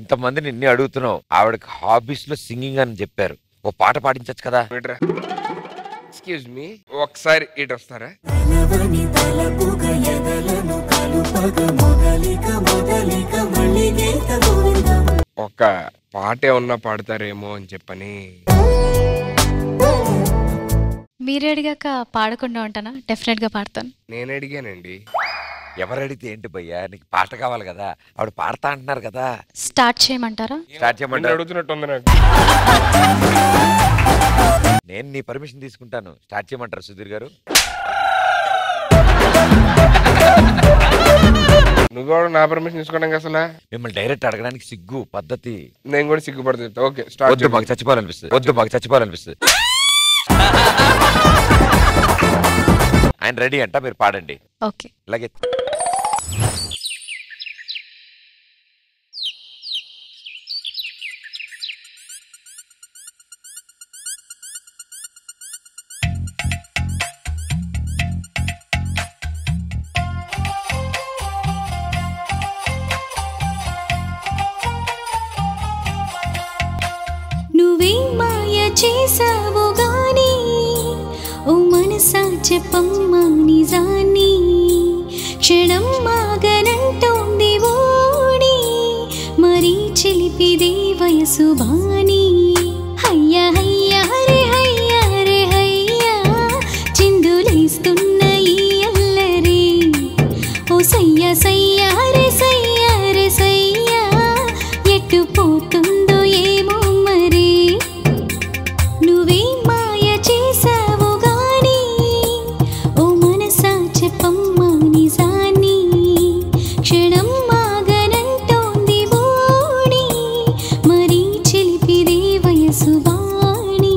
ఇంతమందిని ఇన్ని అడుగుతున్నావు ఆవిడకి హాబీస్ లో సింగింగ్ అని చెప్పారు ఓ పాట పాడించచ్చు కదా ఎక్స్క్యూజ్ మీ ఒకసారి ఇటు వస్తారా తలవని తలపుగ ఎదలను కలుపగ మొదలిక మొదలిక మళ్ళీగేత గోవిందం ఒక పాట ఏమన్నా పాడతారేమో అని చెప్పని మీరే అడిగాక పాడకుండా ఉంటానా డెఫినెట్ గా పాడతాను నేను అడిగానండి ఎవరు అడిగితే ఏంటి భయ్యా నీకు పాట కావాలి కదా ఆవిడ పాడతా అంటున్నారు కదా స్టార్ట్ చేయమంటారా స్టార్ట్ నిన్ను చేయమంటారు అడుగుతున్నట్టు ఉంది నాకు నేను నీ పర్మిషన్ తీసుకుంటాను స్టార్ట్ చేయమంటారు సుధీర్ గారు నువ్వు కూడా నా పర్మిషన్ తీసుకోవడానికి అసలు మిమ్మల్ని డైరెక్ట్ అడగడానికి సిగ్గు పద్ధతి నేను కూడా సిగ్గుపడుతుంది చెప్తా ఓకే స్టార్ట్ వద్దు మాకు చచ్చిపోవాలనిపిస్తుంది వద్దు మాకు చచ్చిపోవాలనిపిస్తుంది ఆయన రెడీ అంట మీరు పాడండి ఓకే ఇలాగే నువ్వే మాయ చేసావు గాని ఓ మనసా చెప్పమ్మా నిజాన్ని క్షణం మాగనంటోంది ఓడి మరీ చిలిపిదే వయసు బాని హయ్యా హయ్యా రే హయ్యా రే హయ్యా చిందులేస్తున్న ఈ అల్లరి ఓ సయ్యా సయ్యా రే సయ్యా రే సయ్యా ఎట్టు పోతుందో ఏమో మరి నువ్వే మాయ చేసావు గాని ఓ మనసా చెప్పమ్మా నిజాన్ని క్షణం మాగనంటోంది ఓడి మరీ చిలిపిదే వయసు వాణి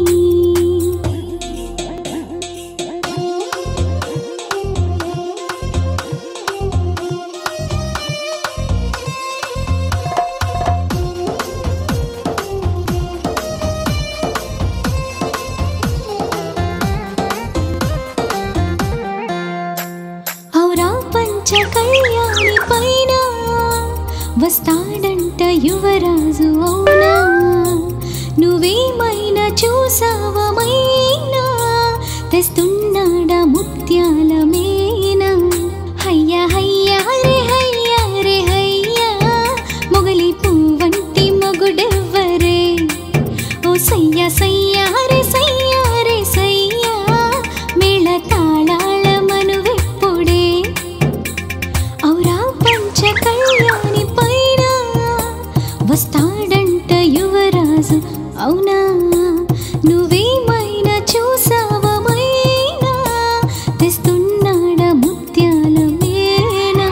ఔరా పంచ కళ్యాణి పైన వస్తాడంట యువరాజు అవునా నువ్వేమైనా చూసావమైనా తెస్తున్నాడా ముత్యాల మేనా హయ్యా హయ్యా రే హయ్యా రే హయ్యా మొగలి పువ్వంటి మొగుడెవ్వరే ఓ సయ్యా సయ్యా రే సయ్యా రే సయ్యా మేళ తాళాల మనువెప్పుడే ఔరా పంచ కళ్యాణి పైన వస్తాడంట యువరాజు అవునా నువ్వేమైనా చూసావమైనా తెస్తున్నాడా ముత్యాల మేనా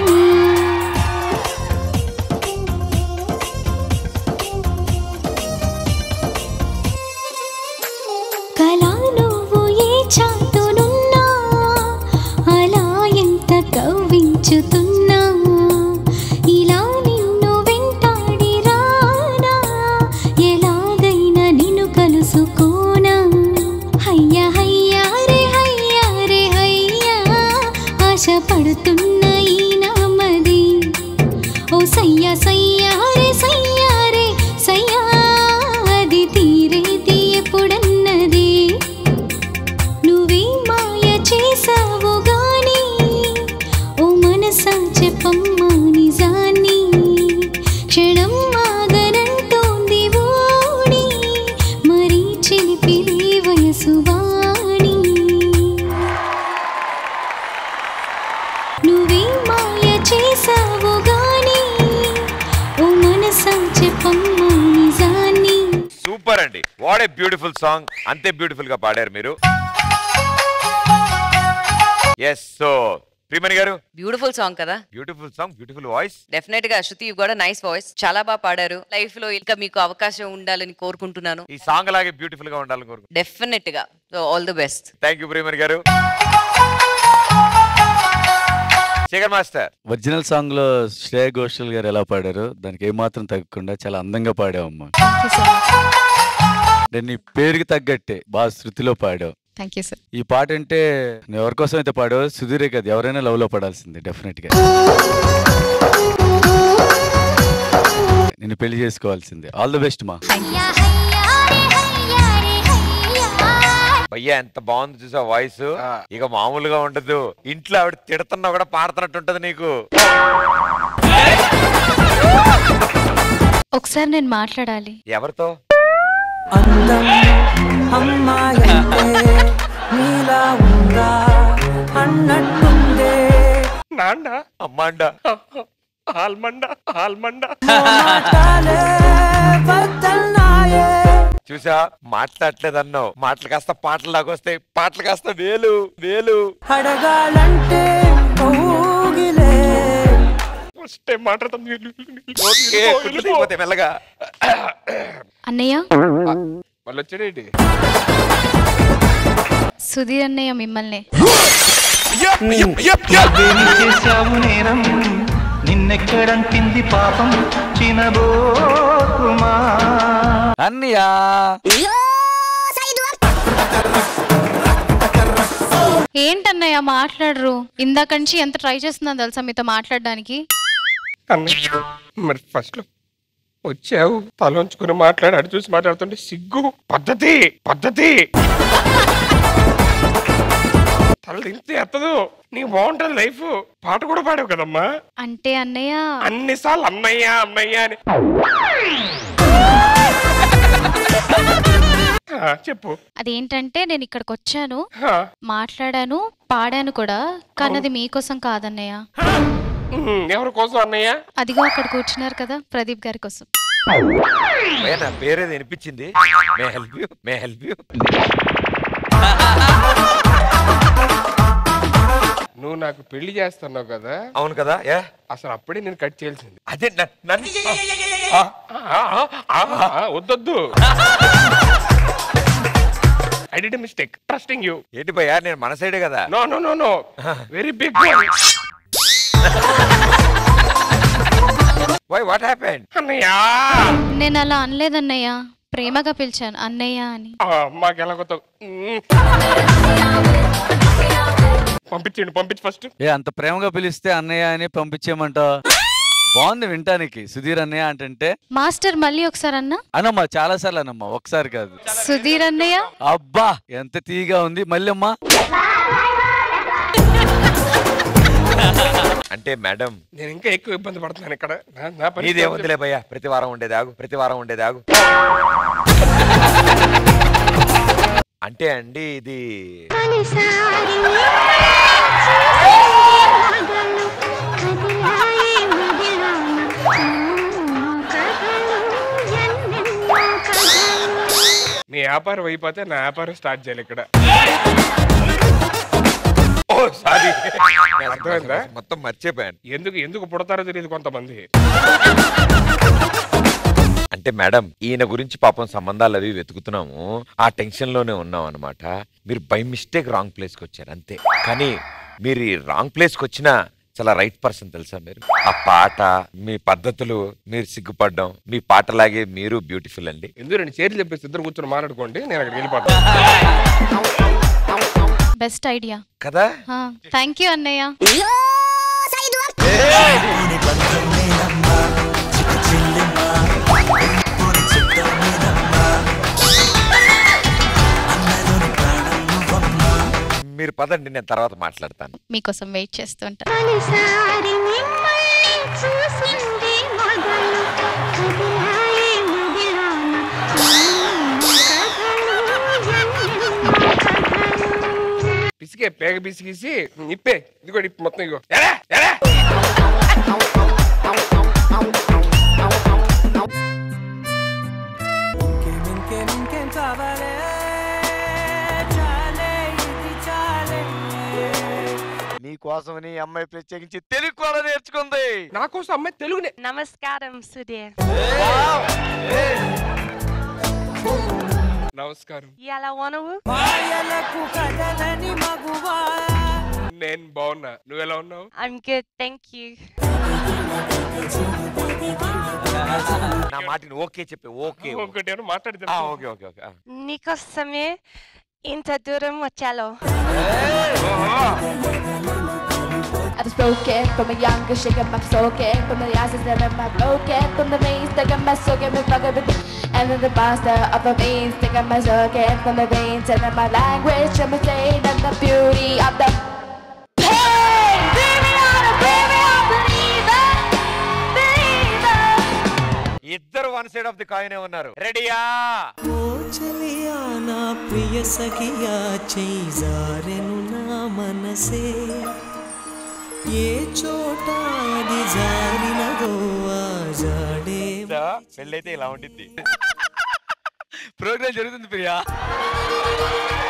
కళా నువ్వు ఏ చాటునున్నా అలా ఎంత కవ్వించుతున్నా ఇలా నిన్ను వెంటాడి రానా ఎలాగైనా నిన్ను కలుసుకోనా హయ్యా హయ్యా రే హయ్యా రే హయ్యా ఆశ పడుతున్న ఈ నామది ఓ సయ్యా సయ్యా రే సయ్యా రే సయ్యా అది తీరేది ఎప్పుడన్నది నువ్వే మాయ చేసావు గాని ఓ మనసా చెప్పమ్మా నిజాన్ని క్షణం ఆగనంటోంది ఓడి మరీ చిలిపిది వయసు వాణి నువ్వే మాయ చేసావు గాని ఓ మనసా చెప్పమ్మా నిజాన్ని సూపర్ అండి వాట్ ఏ బ్యూటిఫుల్ సాంగ్ అంతే బ్యూటిఫుల్ గా పాడారు మీరు yes so Priyamani garu beautiful song కదా beautiful song beautiful voice definite గా శృతి కూడా నైస్ వాయిస్ చాలా బాగా పాడారు లైఫ్ లో ఇంకా మీకు అవకాశం ఉండాలని కోరుకుంటున్నాను ఈ సాంగ్ అలాగే బ్యూటిఫుల్ గా ఉండాలని కోరుకు డెఫినెట్ గా all the best thank you Priyamani garu Shekhar master original song లో శ్రేయ ఘోషల్ గారు ఎలా పాడారు దానికి ఏమాత్రం తగ్గకుండా చాలా అందంగా పాడావమ్మా థ్యాంక్ యూ సో మచ్ అంటే నీ పేరుకి తగ్గట్టే బాగా శృతిలో పాడావు థ్యాంక్ యూ సార్ ఈ పాట అంటే నువ్వు ఎవరి కోసం అయితే పాడావు సుధీరే కదా ఎవరైనా లవ్ లో పడాల్సిందే డెఫినెట్ గా నిన్ను పెళ్లి చేసుకోవాల్సిందే ఆల్ ది బెస్ట్ మా భయ్యా ఎంత బాగుంది చూసా వాయిస్ ఇక మామూలుగా ఉండదు ఇంట్లో ఆవిడ తిడుతున్నా కూడా పాడుతున్నట్టు ఉంటది నీకు ఒకసారి నేను మాట్లాడాలి ఎవరితో అందం అమ్మాయంటే నీలా ఉందా అన్నట్టుందే నాన్న అమ్మాండ ఆల్మండ ఆల్మండ మాటాలే వద్దన్నాయే చూసా మాట్లాడలేదన్నావు మాటలు కాస్త పాటలు లాగొస్తాయి పాటలు కాస్త వేలు వేలు అడగాలంటే కౌగిలే ఫస్ట్ టైం మాట్లాడతాం ఓకే, కుట్లు దిగిపోతాయి మెల్లగా అన్నయ్య వాళ్ళు వచ్చాడేంటి సుధీర్ అన్నయ్య మిమ్మల్ని నువ్వేమి చేశావు నేరం నిన్నెక్కడంటింది పాపం చినబోకుమా అన్నయ్యా ఏంటన్నయ్య మాట్లాడరు ఇందాక నుంచి ఎంత ట్రై చేస్తున్నాను తెలుసా మీతో మాట్లాడడానికి అన్నయ్య మరి ఫస్ట్ లో వచ్చావు తలంచుకుని మాట్లాడి అటు చూసి మాట్లాడుతుంటే సిగ్గు పద్ధతి పద్ధతి తల దించి ఎత్తదు నీకు బాగుంటుంది లైఫ్ పాట కూడా పాడావు కదమ్మా అంటే అన్నయ్య అన్నిసార్లు అన్నయ్య అన్నయ్య అని ఆ, చెప్పు అదేంటంటే నేను ఇక్కడికి వచ్చాను ఆ, మాట్లాడాను పాడాను కూడా కానీ అది మీకోసం కాదన్నయ్య ఉమ్, ఎవరి కోసం అన్నయ్య అదిగో అక్కడ కూర్చున్నారు కదా ప్రదీప్ గారి కోసం భయ్యా, నా పేరేది వినిపించింది may help you may help you నువ్వు నాకు పెళ్లి చేస్తున్నావు కదా అవును కదా యా అసలు అప్పుడే నేను కట్ చేయాల్సింది అదే న- నన్ను ఆ, ఆ, ఆ, ఆ, ఆ, వద్దొద్దు I did mistake trusting you ఏంటి భయ్యా నేను మన సైడే కదా no no no no very big why what happened అన్నయ్యా నేను అలా అనలేదన్నయ్య ప్రేమగా పిలిచాను అన్నయ్య అని ఆ, మాకు ఎలా కొత్త మ్మ్. పంపించండి పంపించి ఫస్ట్ ఏ అంత ప్రేమగా పిలిస్తే అన్నయ్య అని పంపించేయమంటావు బాగుంది వినటానికి సుధీర్ అన్నయ్య అంటే మాస్టర్ మళ్ళీ ఒకసారి అన్న అనమ్మా చాలా సార్లు అనమ్మా ఒకసారి కాదు సుధీర్ అన్నయ్య అబ్బా ఎంత తీగా ఉంది మళ్ళీ అమ్మా అంటే మేడం నేను ఇంకా ఎక్కువ ఇబ్బంది పడుతున్నాను ఇక్కడ నా- నా పరిస్థితి నీదే ఉందిలే భయ్యా ప్రతి వారం ఉండేది ఆగు ప్రతి వారం ఉండేది ఆగు అంటే అండి ఇది మీ వ్యాపారం అయిపోతే నా వ్యాపారం స్టార్ట్ చేయాలి ఇక్కడ ఓ సారీ అర్థమైందా? మొత్తం మర్చిపోయాను ఎందుకు ఎందుకు పుడతారో తెలియదు కొంతమంది అంటే మేడం ఈయన గురించి పాపం సంబంధాలు అవి వెతుకుతున్నాము ఆ టెన్షన్ లోనే ఉన్నాం అనమాట మీరు బై మిస్టేక్ రాంగ్ ప్లేస్ కి వచ్చారు అంతే కానీ మీరు ఈ రాంగ్ ప్లేస్ కి వచ్చినా చాలా రైట్ పర్సన్ తెలుసా మీరు ఆ పాట మీ పద్ధతులు మీరు సిగ్గుపడడం మీ పాటలాగే మీరు బ్యూటిఫుల్ అండి ఎందుకు రెండు చేతులు చెప్పేసి ఇద్దరు కూర్చొని మాట్లాడుకోండి నేను అక్కడికి వెళ్ళిపోతాను బెస్ట్ ఐడియా కదా థ్యాంక్ యూ అన్నయ్య మీరు పదండి నేను తర్వాత మాట్లాడతాను మీకోసం వెయిట్ చేస్తూ ఉంటాను తొలిసారి మిమ్మల్ని చూసింది మొదలు కదిలాయి మదిలోన కథలు ఎన్నెన్నో కథలు పిసికే పేగ పిసికేసి ఇప్పే ఇదిగో ఇప్పు మొత్తం ఇగో ఎరా, ఎరా. ఇంకేం ఇంకేం ఇంకేం కావాలే చాలే ఇది చాలే నీ కోసమని అమ్మాయి ప్రత్యేకించి తెలుగు కూడా నేర్చుకుంది నా కోసం అమ్మాయి తెలుగునే నమస్కారం సుధీర్ నమస్కారం ఎలా ఉన్నావు మాయలకు కదలని మగువా నేను బాగున్నా నువ్వు ఎలా ఉన్నావు I'm good, thank you. నా మాటని ఓకే చెప్పి ఓకే ఒకటి ఏమో మాట్లాడితే ఆ, ఓకే ఓకే ఓకే ఆ. నీకోసమే ఇంత దూరం వచ్చాలో I just broken from a younger shaking my soaking from the asses that in my broken from the veins sticking my soaking me fucking with and then the monster of the veins sticking my soaking from the veins and then my language and my saying and the beauty of the pain. Baby, I'm a baby, I'm a believer, believer. ఇద్దరు one side of the coin ఉన్నారు రెడీయా ఓ చలియా నా ప్రియ సఖియా చేయి జారెను నా మనసే ఏ చోట అది జారినదో ఆ జాడే పెళ్ళైతే ఇలా ఉండిద్ది ప్రోగ్రామ్ జరుగుతుంది ప్రియా